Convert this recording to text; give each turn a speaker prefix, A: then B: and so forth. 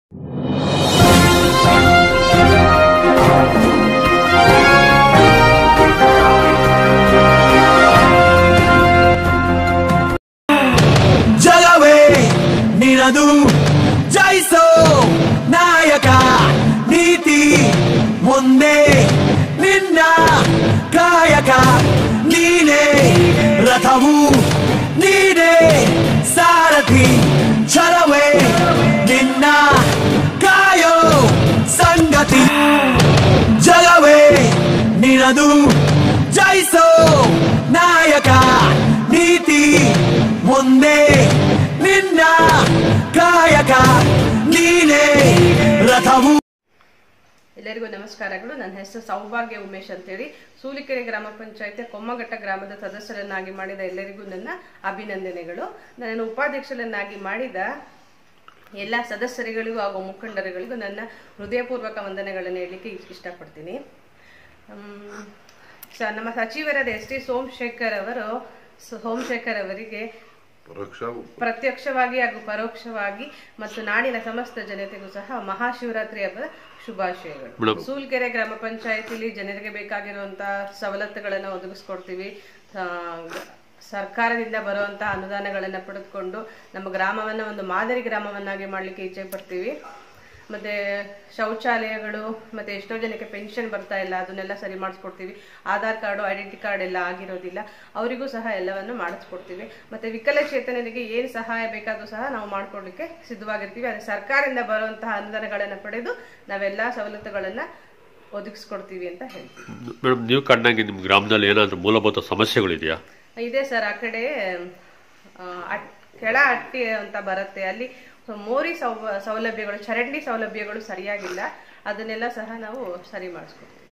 A: ಜಗವೇ ನಿನದು ಜಯಿಸೋ ನಾಯಕ ನೀತಿ ಮುಂದೆ ನಿನ್ನ ಕಾಯಕ ನೀನೇ ರಥವು ನೀನೇ ಸಾರಥಿ ಛಲವೇ ನಿನ್ನ ಕಾಯೋ ಸಂಗತಿ ಜಗವೇ ನಿನದು ಜಯಿಸೋ ನಾಯಕ ನೀತಿ ಮುಂದೆ ನಿನ್ನ ಕಾಯಕ ನೀನೇ ರಥವು
B: ಎಲ್ಲರಿಗೂ ನಮಸ್ಕಾರಗಳು ನನ್ನ ಹೆಸರು ಸೌಭಾಗ್ಯ ಉಮೇಶ್ ಅಂತೇಳಿ ಸೂಲಿಕೆರೆ ಗ್ರಾಮ ಪಂಚಾಯತಿ ಕೊಮ್ಮಘಟ್ಟ ಗ್ರಾಮದ ಸದಸ್ಯರನ್ನಾಗಿ ಮಾಡಿದ ಎಲ್ಲರಿಗೂ ನನ್ನ ಅಭಿನಂದನೆಗಳು ನನ್ನನ್ನು ಉಪಾಧ್ಯಕ್ಷರನ್ನಾಗಿ ಮಾಡಿದ ಎಲ್ಲ ಸದಸ್ಯರುಗಳಿಗೂ ಹಾಗೂ ಮುಖಂಡರುಗಳಿಗೂ ನನ್ನ ಹೃದಯಪೂರ್ವಕ ವಂದನೆಗಳನ್ನು ಹೇಳಲಿಕ್ಕೆ ಇಷ್ಟಪಡ್ತೀನಿ ಹ್ಮ್, ಸ- ನಮ್ಮ ಸಚಿವರಾದ ಎಸ್ ಟಿ ಸೋಮಶೇಖರ್ ಅವರು ಸೋಮಶೇಖರ್ ಅವರಿಗೆ
C: ಪರೋಕ್ಷ
B: ಪ್ರತ್ಯಕ್ಷವಾಗಿ ಹಾಗೂ ಪರೋಕ್ಷವಾಗಿ ಮತ್ತು ನಾಡಿನ ಸಮಸ್ತ ಜನತೆಗೂ ಸಹ ಮಹಾಶಿವರಾತ್ರಿ ಹಬ್ಬದ ಶುಭಾಶಯಗಳು ಸೂಲ್ಕೆರೆ ಗ್ರಾಮ ಪಂಚಾಯತಿಲಿ ಜನರಿಗೆ ಬೇಕಾಗಿರುವಂತಹ ಸವಲತ್ತುಗಳನ್ನು ಒದಗಿಸ್ಕೊಡ್ತೀವಿ ಆ, ಗ- ಸರ್ಕಾರದಿಂದ ಬರುವಂತಹ ಅನುದಾನಗಳನ್ನ ಪಡೆದುಕೊಂಡು ನಮ್ಮ ಗ್ರಾಮವನ್ನ ಒಂದು ಮಾದರಿ ಗ್ರಾಮವನ್ನಾಗಿ ಮಾಡಲಿಕ್ಕೆ ಇಚ್ಛೆ ಪಡ್ತೀವಿ ಮತ್ತೆ ಶೌಚಾಲಯಗಳು ಮತ್ತೆ ಎಷ್ಟೋ ಜನಕ್ಕೆ ಪೆನ್ಷನ್ ಬರ್ತಾ ಇಲ್ಲ ಅದನ್ನೆಲ್ಲ ಸರಿ ಮಾಡಿಸ್ಕೊಡ್ತೀವಿ ಆಧಾರ್ ಕಾರ್ಡು ಐಡೆಂಟಿ ಕಾರ್ಡ್ ಎಲ್ಲ ಆಗಿರೋದಿಲ್ಲ ಅವರಿಗೂ ಸಹ ಎಲ್ಲವನ್ನು ಮಾಡಿಸ್ಕೊಡ್ತೀವಿ ಮತ್ತೆ ವಿಕಲಚೇತನರಿಗೆ ಏನು ಸಹಾಯ ಬೇಕಾದರೂ ಸಹ ನಾವು ಮಾಡ್ಕೊಡ್ಲಿಕ್ಕೆ ಸಿದ್ಧವಾಗಿರ್ತೀವಿ ಅದೇ ಸರ್ಕಾರದಿಂದ ಬರುವಂತಹ ಅನುದಾನಗಳನ್ನು ಪಡೆದು ನಾವೆಲ್ಲ ಸವಲತ್ತುಗಳನ್ನ ಒದಗಿಸ್ಕೊಡ್ತೀವಿ ಅಂತ ಹೇಳ್ತೀವಿ
D: ಮೇಡಮ್ ನೀವು ಕಂಡಂಗೆ ನಿಮ್ಮ ಗ್ರಾಮದಲ್ಲಿ ಏನಾದರೂ ಮೂಲಭೂತ ಸಮಸ್ಯೆಗಳಿದೆಯಾ
B: ಇದೆ ಸರ್ ಆ ಕಡೆ ಆ, ಅಟ್- ಕೆಳ ಅಟ್ಟಿ ಅಂತ ಬರುತ್ತೆ ಅಲ್ಲಿ ಮೋರಿ ಸೌ ಸೌಲಭ್ಯಗಳು ಚರಂಡಿ ಸೌಲಭ್ಯಗಳು ಸರಿಯಾಗಿಲ್ಲ ಅದನ್ನೆಲ್ಲ ಸಹ ನಾವು ಸರಿ ಮಾಡಿಸ್ಕೊಡ್ತೀವಿ